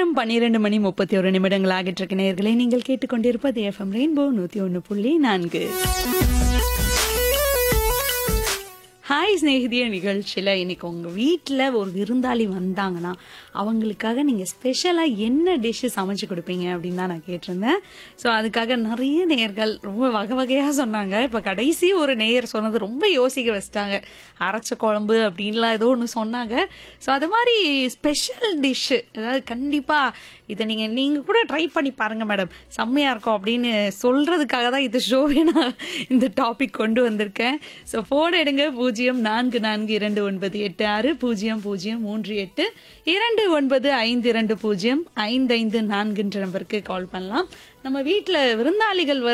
நேரம் பன்னிரண்டு மணி முப்பத்தி ஒரு நிமிடங்கள் ஆகிட்டு இருக்க நேயர்களை நீங்கள் கேட்டுக்கொண்டிருப்பது எஃப்எம் ரெயின்போ நூத்தி ஒன்று புள்ளி நான்கு ஹாய் ஸ்நேகிதிய நிகழ்ச்சியில் இன்னைக்கு உங்கள் வீட்டில் ஒரு விருந்தாளி வந்தாங்கன்னா அவங்களுக்காக நீங்கள் ஸ்பெஷலாக என்ன டிஷ்ஷு சமைச்சு கொடுப்பீங்க அப்படின்னு தான் நான் கேட்டிருந்தேன் ஸோ அதுக்காக நிறைய நேயர்கள் ரொம்ப வகை வகையாக சொன்னாங்க இப்போ கடைசி ஒரு நேயர் சொன்னது ரொம்ப யோசிக்க வச்சிட்டாங்க அரைச்ச குழம்பு அப்படின்லாம் ஏதோ ஒன்று சொன்னாங்க ஸோ அது மாதிரி ஸ்பெஷல் டிஷ்ஷு அதாவது கண்டிப்பாக இதை நீங்கள் நீங்கள் கூட ட்ரை பண்ணி பாருங்கள் மேடம் செம்மையாக இருக்கும் அப்படின்னு சொல்கிறதுக்காக தான் இது ஷோவே நான் இந்த டாபிக் கொண்டு வந்திருக்கேன் ஸோ ஃபோன் எடுங்க பூஜ்ஜியம் நான்கு நான்கு இரண்டு ஒன்பது எட்டு ஆறு பூஜ்ஜியம் பூஜ்ஜியம் மூன்று எட்டு இரண்டு ஒன்பது ஐந்து இரண்டு பூஜ்ஜியம் ஐந்து ஐந்து நான்குன்ற நம்பருக்கு கால் பண்ணலாம் நம்ம வீட்டில் விருந்தாளிகள் வர